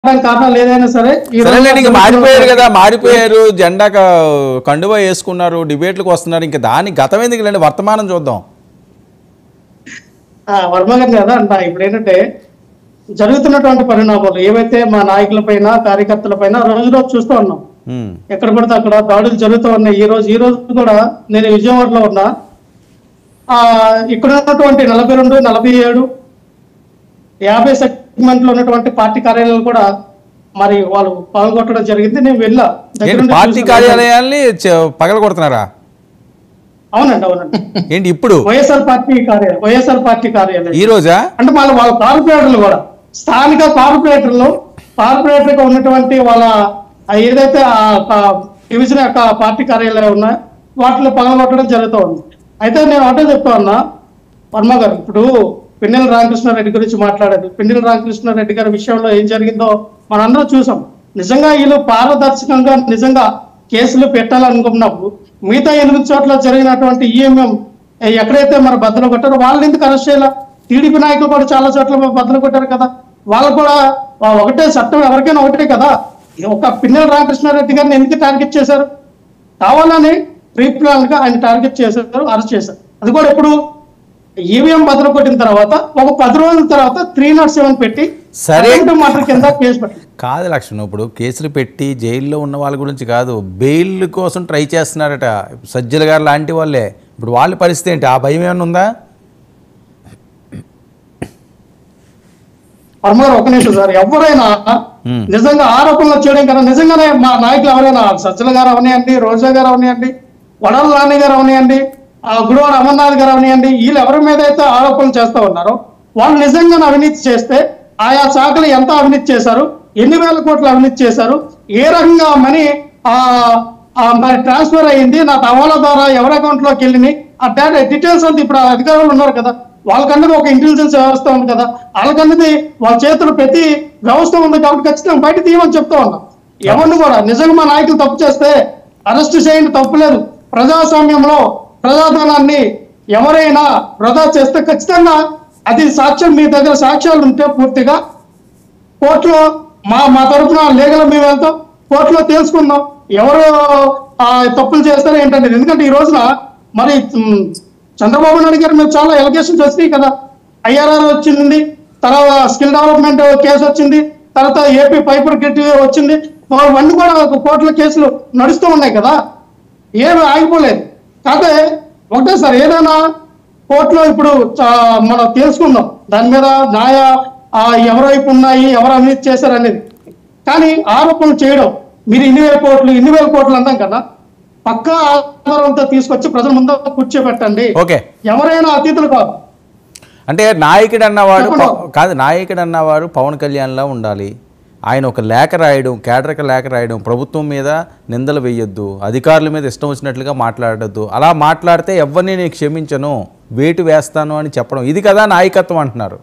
రావడానికి కారణాలు ఏదైనా సరే ఈ రోజు సరేలేండి ఇంకా మారిపోయారు కదా మారిపోయారు జెండా క- కండువా వేసుకున్నారు డిబేట్లకు వస్తున్నారు ఇంకా దాని గతం ఎందుకు వర్తమానం చూద్దాం ఆ, వర్మ గారు కదా అంట ఇప్పుడు ఏంటంటే జరుగుతున్నటువంటి పరిణామాలు ఏవైతే మా నాయకుల పైన కార్యకర్తల పైన రోజు రోజు చూస్తూ ఉన్నాం ఉమ్, ఎక్కడ పడితే అక్కడ దాడులు జరుగుతూ ఉన్నాయి ఈ రోజు ఈ రోజు కూడా నేను విజయవాడలో ఉన్నా ఆ ఇక్కడ ఉన్నటువంటి నలభై రెండు నలభై ఏడు యాభై సెగ్మెంట్ లో ఉన్నటువంటి పార్టీ కార్యాలయాలు కూడా మరి వాళ్ళు పాల్గొట్టడం జరిగింది నేను వెళ్ళా దగ్గర ఏంటి నుండి పార్టీ చూశాను. కార్యాలయాల్ని పగల కొడుతున్నారా అవునండి అవునండి ఏంటి ఇప్పుడు వైఎస్ఆర్ పార్టీ కార్యాలయం వైఎస్ఆర్ పార్టీ కార్యాలయం ఈ రోజా అంటే మళ్ళీ వాళ్ళ కార్పొరేటర్లు కూడా స్థానిక కార్పొరేటర్లు కార్పొరేటర్ గా ఉన్నటువంటి వాళ్ళ ఆ ఏదైతే ఆ క- డివిజన్ యొక్క పార్టీ కార్యాలయం ఉన్నాయో వాటిలో పగలగొట్టడం జరుగుతూ ఉంది అయితే నేను ఒకటే చెప్తా ఉన్నా వర్మ గారు ఇప్పుడు పిన్నెల రామకృష్ణారెడ్డి గురించి మాట్లాడారు పిన్నెల రామకృష్ణారెడ్డి గారి విషయంలో ఏం జరిగిందో మనందరం చూసాం నిజంగా వీళ్ళు పారదర్శకంగా నిజంగా కేసులు పెట్టాలనుకున్నప్పుడు మిగతా ఎనిమిది చోట్ల జరిగినటువంటి ఈఎంఎం ఎక్కడైతే మన బద్దలు కొట్టారో వాళ్ళని ఎందుకు అరెస్ట్ చేయాల టీడీపీ నాయకులు కూడా చాలా చోట్ల బద్దలు కొట్టారు కదా వాళ్ళు కూడా ఆ ఒకటే చట్టం ఎవరికైనా ఒకటే కదా ఒక పిన్నెల రామకృష్ణారెడ్డి గారిని ఎందుకు టార్గెట్ చేశారు కావాలని ప్రీ ప్లాన్ గా ఆయన టార్గెట్ చేశారు అరెస్ట్ చేశారు అది కూడా ఎప్పుడు ఈవీఎం బదులు కొట్టిన తర్వాత ఒక పది రోజుల తర్వాత త్రీ నాట్ సెవెన్ పెట్టి సరే. మటర్ కింద కేసు పెట్టారు కాదు లక్ష్మణ్ ఇప్పుడు కేసులు పెట్టి జైల్లో ఉన్న వాళ్ళ గురించి కాదు బెయిల్ కోసం ట్రై చేస్తున్నారట సజ్జల గారు లాంటి వాళ్ళే ఇప్పుడు వాళ్ళ పరిస్థితి ఏంటి ఆ భయం ఏమైనా ఉందా పరమారు ఒక నిమిషం సార్ ఎవరైనా Hmm. నిజంగా ఆరోపణలు చేయడం కన్నా నిజంగానే మా నాయకులు ఎవరైనా సజ్జల గారు అవనియండి రోజా గారు అవనియండి వడాల రాణి గారు అవనియండి ఆ గుడివాడ అమర్నాథ్ గారు అవనియండి వీళ్ళు ఎవరి మీద అయితే ఆరోపణలు చేస్తా ఉన్నారో వాళ్ళు నిజంగా అవినీతి చేస్తే ఆయా శాఖలు ఎంత అవినీతి చేశారు ఎన్ని వేల కోట్లు అవినీతి చేశారు ఏ రకంగా మనీ ఆ ఆ మరి ట్రాన్స్ఫర్ అయ్యింది నా తవాలా ద్వారా ఎవరి అకౌంట్ లోకి వెళ్ళినాయి ఆ డేటా డీటెయిల్స్ అంతా ఇప్పుడు ఆ అధికారులు ఉన్నారు కదా వాళ్ళకన్నది ఒక ఇంటెలిజెన్స్ వ్యవస్థ ఉంది కదా వాళ్ళకన్నది వాళ్ళ చేతులు ప్రతి వ్యవస్థ ఉంది కాబట్టి ఖచ్చితంగా బయట తీయమని చెప్తా ఉన్నా ఎవరిని కూడా నిజంగా మా నాయకులు తప్పు చేస్తే అరెస్ట్ చేయండి తప్పులేదు ప్రజాస్వామ్యంలో ప్రజాధనాన్ని ఎవరైనా వృధా చేస్తే ఖచ్చితంగా అది సాక్ష్యం మీ దగ్గర సాక్ష్యాలు ఉంటే పూర్తిగా కోర్టులో మా మా తరఫున లీగల్ మేము వెళ్తాం కోర్టులో తెలుసుకుందాం ఎవరు ఆ, తప్పులు చేస్తారో ఏంటంటే ఎందుకంటే ఈ రోజున మరి ఉమ్, చంద్రబాబు నాయుడు గారి మీద చాలా ఎలిగేషన్స్ వచ్చినాయి కదా ఐఆర్ఆర్ వచ్చింది తర్వాత స్కిల్ డెవలప్మెంట్ కేసు వచ్చింది తర్వాత ఏపీ పైపర్ కిట్ వచ్చింది అవన్నీ కూడా కోర్టులో కేసులు నడుస్తూ ఉన్నాయి కదా ఏమి ఆగిపోలేదు కాకపోతే ఒకటే సార్ ఏదైనా కోర్టులో ఇప్పుడు చా- మనం తెలుసుకుందాం దాని మీద న్యాయ ఆ, ఎవరి వైపు ఉన్నాయి ఎవరు అవినీతి చేశారు అనేది కానీ ఆరోపణలు చేయడం మీరు ఇన్ని వేల కోట్లు ఇన్ని వేల కోట్లు అంటాం కదా పక్కా ఆధారంతో తీసుకొచ్చి ప్రజల ముందు కూర్చోబెట్టండి ఓకే ఎవరైనా అతిథులు కాదు అంటే నాయకుడు అన్నవాడు చెప్పండి. ప- కాదు నాయకుడు అన్నవాడు పవన్ కళ్యాణ్లా ఉండాలి ఆయన ఒక లేఖ రాయడం కేడర్కి లేఖ రాయడం ప్రభుత్వం మీద నిందలు వేయొద్దు అధికారుల మీద ఇష్టం వచ్చినట్లుగా మాట్లాడొద్దు అలా మాట్లాడితే ఎవరిని నేను క్షమించను వేటు వేస్తాను అని చెప్పడం ఇది కదా నాయకత్వం అంటున్నారు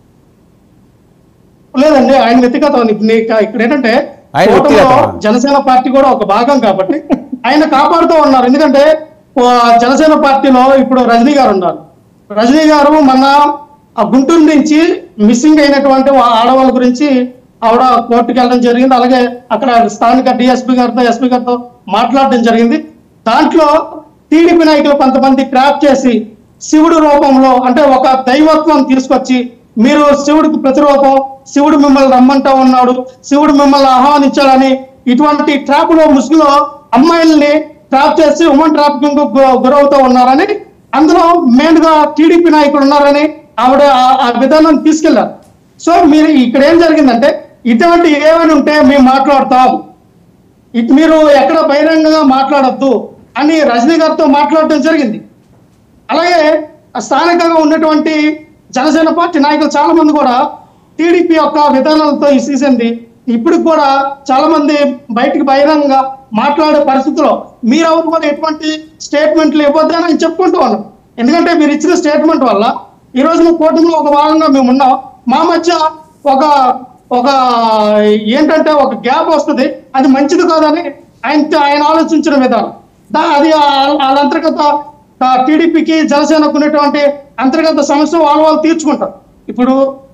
లేదండి ఆయన వ్యక్తిగతం ఇప్పుడు నీకు ఇక్కడ ఏంటంటే ఆయన కూటమిలో వ్యక్తిగతమా? జనసేన పార్టీ కూడా ఒక భాగం కాబట్టి ఆయన కాపాడుతూ ఉన్నారు ఎందుకంటే ఓ జనసేన పార్టీలో ఇప్పుడు రజనీ గారు ఉన్నారు రజనీ గారు మొన్న ఆ గుంటూరు నుంచి మిస్సింగ్ అయినటువంటి వా- ఆడవాళ్ళ గురించి ఆవిడ కోర్టుకి వెళ్ళడం జరిగింది అలాగే అక్కడ స్థానిక డిఎస్పీ గారితో ఎస్పీ గారితో మాట్లాడడం జరిగింది దాంట్లో టీడీపీ నాయకులు కొంతమంది క్రాప్ చేసి శివుడు రూపంలో అంటే ఒక దైవత్వం తీసుకొచ్చి మీరు శివుడికి ప్రతిరూపం శివుడు మిమ్మల్ని రమ్మంటా ఉన్నాడు శివుడు మిమ్మల్ని ఆహ్వానించాలని ఇటువంటి ట్రాప్ లో ముసుగులో అమ్మాయిల్ని ట్రాప్ చేసి ఉమెన్ ట్రాఫికింగ్ గురవుతూ ఉన్నారని అందులో మెయిన్ గా టీడీపీ నాయకులు ఉన్నారని ఆవిడ ఆ- ఆ విధానం తీసుకెళ్లారు సో మీరు ఇక్కడ ఏం జరిగిందంటే ఇటువంటి ఏమైనా ఉంటే మేము మాట్లాడతాం ఇటు మీరు ఎక్కడ బహిరంగంగా మాట్లాడొద్దు అని రజనీ గారితో మాట్లాడటం జరిగింది అలాగే స్థానికంగా ఉన్నటువంటి జనసేన పార్టీ నాయకులు చాలా మంది కూడా టీడీపీ యొక్క విధానాలతో ఇసిసింది ఇప్పుడు కూడా చాలా మంది బయటికి బహిరంగంగా మాట్లాడే పరిస్థితిలో మీరు ఎవరు కూడా ఎటువంటి స్టేట్మెంట్లు ఇవ్వద్దని ఆయన చెప్పుకుంటూ ఉన్నాం ఎందుకంటే మీరు ఇచ్చిన స్టేట్మెంట్ వల్ల ఈ రోజు మా కూటమిలో ఒక భాగంగా మేము ఉన్నాం మా మధ్య ఒక ఒక ఏంటంటే ఒక గ్యాప్ వస్తుంది అది మంచిది కాదని ఆయన ఆయన ఆలోచించిన విధానం దా- అది ఆ- వాళ్ళ అంతర్గత టీడీపీకి జనసేనకు ఉన్నటువంటి అంతర్గత సమస్య వాళ్ళు వాళ్ళు తీర్చుకుంటారు ఇప్పుడు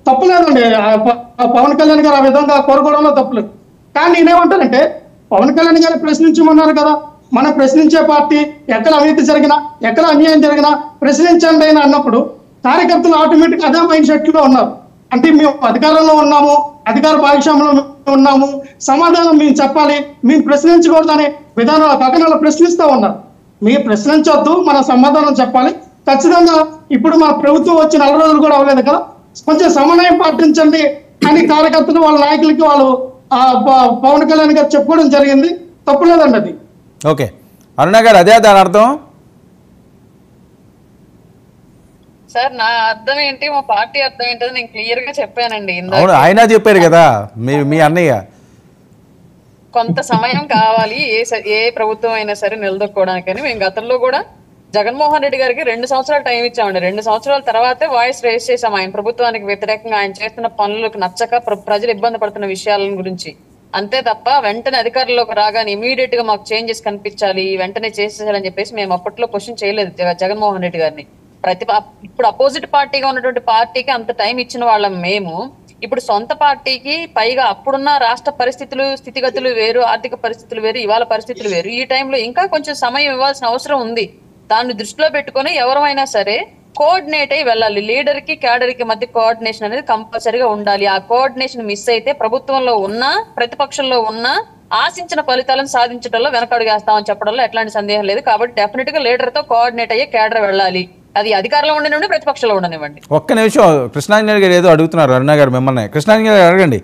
తప్పు లేదండి ఆ ప- ఆ పవన్ కళ్యాణ్ గారు ఆ విధంగా కోరుకోవడంలో తప్పులేదు కానీ నేనేమంటానంటే పవన్ కళ్యాణ్ గారు ప్రశ్నించమన్నారు కదా మనం ప్రశ్నించే పార్టీ ఎక్కడ అవినీతి జరిగినా ఎక్కడ అన్యాయం జరిగినా ప్రశ్నించండి అని అన్నప్పుడు కార్యకర్తలు ఆటోమేటిక్ అదే మైండ్ సెట్ లో ఉన్నారు అంటే మేము అధికారంలో ఉన్నాము అధికార భాగస్వామ్యంలో ఉన్నాము సమాధానం మేము చెప్పాలి మేము ప్రశ్నించకూడదు అనే విధానాలు కాకుండా ప్రశ్నిస్తూ ఉన్నారు మీరు ప్రశ్నించొద్దు మన సమాధానం చెప్పాలి ఖచ్చితంగా ఇప్పుడు మన ప్రభుత్వం వచ్చి నెల రోజులు కూడా అవ్వలేదు కదా కొంచెం సమన్వయం పాటించండి అని కార్యకర్తలు వాళ్ళ నాయకులకి వాళ్ళు ఆ, ప- పవన్ కళ్యాణ్ గారు చెప్పుకోవడం జరిగింది తప్పులేదండి అది ఓకే అరుణ గారు అదే దాని అర్థం సార్ నా అర్థం ఏంటి మా పార్టీ అర్థం ఏంటో నేను క్లియర్ గా చెప్పానండి ఇందాక అవును ఆయన చెప్పారు కదా మీ మీ అన్నయ్య కొంత సమయం కావాలి ఏ స- ఏ ప్రభుత్వం అయినా సరే నిలదొక్కోవడానికని మేము గతంలో కూడా జగన్మోహన్ రెడ్డి గారికి రెండు సంవత్సరాలు టైం ఇచ్చామండి రెండు సంవత్సరాల తర్వాతే వాయిస్ రేస్ చేశాం ఆయన ప్రభుత్వానికి వ్యతిరేకంగా ఆయన చేస్తున్న పనులకు నచ్చక ప్ర- ప్రజలు ఇబ్బంది పడుతున్న విషయాల గురించి అంతే తప్ప వెంటనే అధికారంలోకి రాగానే ఇమీడియట్ గా మాకు చేంజెస్ కనిపించాలి వెంటనే చేసేసారని చెప్పేసి మేము అప్పట్లో క్వశ్చన్ చేయలేదు జగ- జగన్మోహన్ రెడ్డి గారిని ప్రతి ఇప్పుడు అపోజిట్ పార్టీగా ఉన్నటువంటి పార్టీకి అంత టైం ఇచ్చిన వాళ్ళం మేము ఇప్పుడు సొంత పార్టీకి పైగా అప్పుడున్న రాష్ట్ర పరిస్థితులు స్థితిగతులు వేరు ఆర్థిక పరిస్థితులు వేరు ఇవాళ పరిస్థితులు వేరు ఈ టైంలో ఇంకా కొంచెం సమయం ఇవ్వాల్సిన అవసరం ఉంది దాన్ని దృష్టిలో పెట్టుకొని ఎవరైనా సరే కోఆర్డినేట్ అయి వెళ్ళాలి లీడర్ కి క్యాడర్ కి మధ్య కోఆర్డినేషన్ అనేది కంపల్సరీగా ఉండాలి ఆ కోఆర్డినేషన్ మిస్ అయితే ప్రభుత్వంలో ఉన్నా ప్రతిపక్షంలో ఉన్నా ఆశించిన ఫలితాలను సాధించడంలో వెనకడుగు వేస్తామని చెప్పడంలో ఎట్లాంటి సందేహం లేదు కాబట్టి డెఫినెట్ గా లీడర్ తో కోఆర్డినేట్ అయ్యే క్యాడర్ వెళ్ళాలి అది అధికారంలో ఉండనివ్వండి ప్రతిపక్షంలో ఉండనివ్వండి ఒక్క నిమిషం కృష్ణాంజలి గారు ఏదో అడుగుతున్నారు అరుణ గారు మిమ్మల్ని కృష్ణాంజలి గారు అడగండి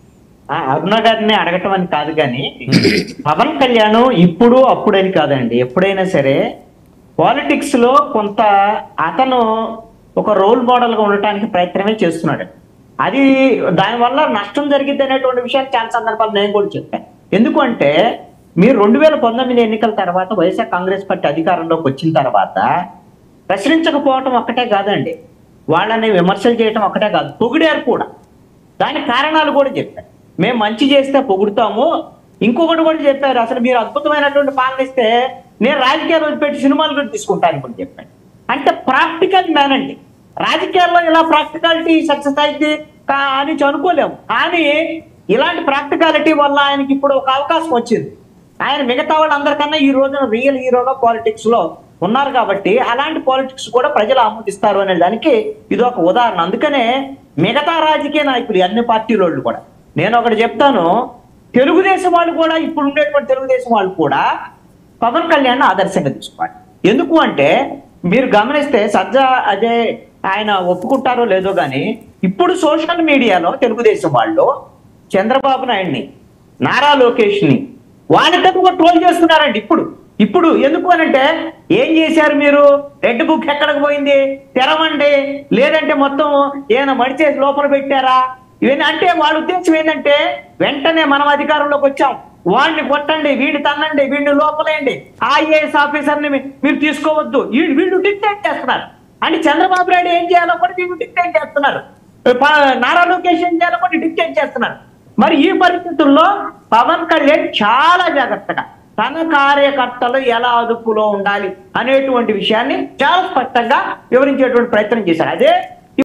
ఆ, అరుణ గారిని అడగటం అని కాదు కానీ పవన్ కళ్యాణ్ ఇప్పుడు అప్పుడని కాదండి ఎప్పుడైనా సరే పాలిటిక్స్ లో కొంత అతను ఒక రోల్ మోడల్ గా ఉండటానికి ప్రయత్నమే చేస్తున్నాడు అది దానివల్ల నష్టం జరిగింది అనేటువంటి విషయాన్ని చాలా సందర్భాలు నేను కూడా చెప్పాను ఎందుకంటే మీరు రెండు వేల పంతొమ్మిది ఎన్నికల తర్వాత వైఎస్ఆర్ కాంగ్రెస్ పార్టీ అధికారంలోకి వచ్చిన తర్వాత ప్రశ్నించకపోవటం ఒక్కటే కాదండి వాళ్ళని విమర్శలు చేయటం ఒక్కటే కాదు పొగిడారు కూడా దానికి కారణాలు కూడా చెప్పారు మేము మంచి చేస్తే పొగుడుతాము ఇంకొకటి కూడా చెప్పారు అసలు మీరు అద్భుతమైనటువంటి పాలన ఇస్తే నేను రాజకీయాలు వదిలిపెట్టి సినిమాలు కూడా తీసుకుంటాను కూడా చెప్పాను అంటే ప్రాక్టికల్ మ్యాన్ అండి రాజకీయాల్లో ఇలా ప్రాక్టికాలిటీ సక్సెస్ అయితే కా- అని అనుకోలేము కానీ ఇలాంటి ప్రాక్టికాలిటీ వల్ల ఆయనకి ఇప్పుడు ఒక అవకాశం వచ్చింది ఆయన మిగతా వాళ్ళందరికన్నా ఈ రోజున రియల్ హీరోగా పాలిటిక్స్ లో ఉన్నారు కాబట్టి అలాంటి పాలిటిక్స్ కూడా ప్రజలు ఆమోదిస్తారు అనే దానికి ఇది ఒక ఉదాహరణ అందుకనే మిగతా రాజకీయ నాయకులు ఈ అన్ని పార్టీల వాళ్ళు కూడా నేను ఒకటి చెప్తాను తెలుగుదేశం వాళ్ళు కూడా ఇప్పుడు ఉండేటువంటి తెలుగుదేశం వాళ్ళు కూడా పవన్ కళ్యాణ్ ఆదర్శంగా తీసుకోవాలి ఎందుకు అంటే మీరు గమనిస్తే సజ్జా అదే ఆయన ఒప్పుకుంటారో లేదో కానీ ఇప్పుడు సోషల్ మీడియాలో తెలుగుదేశం వాళ్ళు చంద్రబాబు నాయుడిని నారా లోకేష్ ని వాళ్ళతో కూడా ట్రోల్ చేస్తున్నారండి ఇప్పుడు ఇప్పుడు ఎందుకు అనంటే ఏం చేశారు మీరు రెడ్ బుక్ ఎక్కడికి పోయింది తెరవండి లేదంటే మొత్తం ఏమైనా మడిచేసి లోపల పెట్టారా ఇవన్నీ అంటే వాళ్ళ ఉద్దేశం ఏంటంటే వెంటనే మనం అధికారంలోకి వచ్చాం వాడిని కొట్టండి వీడిని తన్నండి వీడిని లోపలేయండి ఐఏఎస్ ఆఫీసర్ని మీ- మీరు తీసుకోవద్దు వీళ్ళు వీళ్ళు డిక్టేట్ చేస్తున్నారు అంటే చంద్రబాబు నాయుడు ఏం చేయాలో కూడా వీళ్ళు డిక్టేట్ చేస్తున్నారు ప- నారా లోకేష్ ఏం చేయాలో కూడా డిక్టేట్ చేస్తున్నారు మరి ఈ పరిస్థితుల్లో పవన్ కళ్యాణ్ చాలా జాగ్రత్తగా తన కార్యకర్తలు ఎలా అదుపులో ఉండాలి అనేటువంటి విషయాన్ని చాలా స్పష్టంగా వివరించేటువంటి ప్రయత్నం చేశారు అదే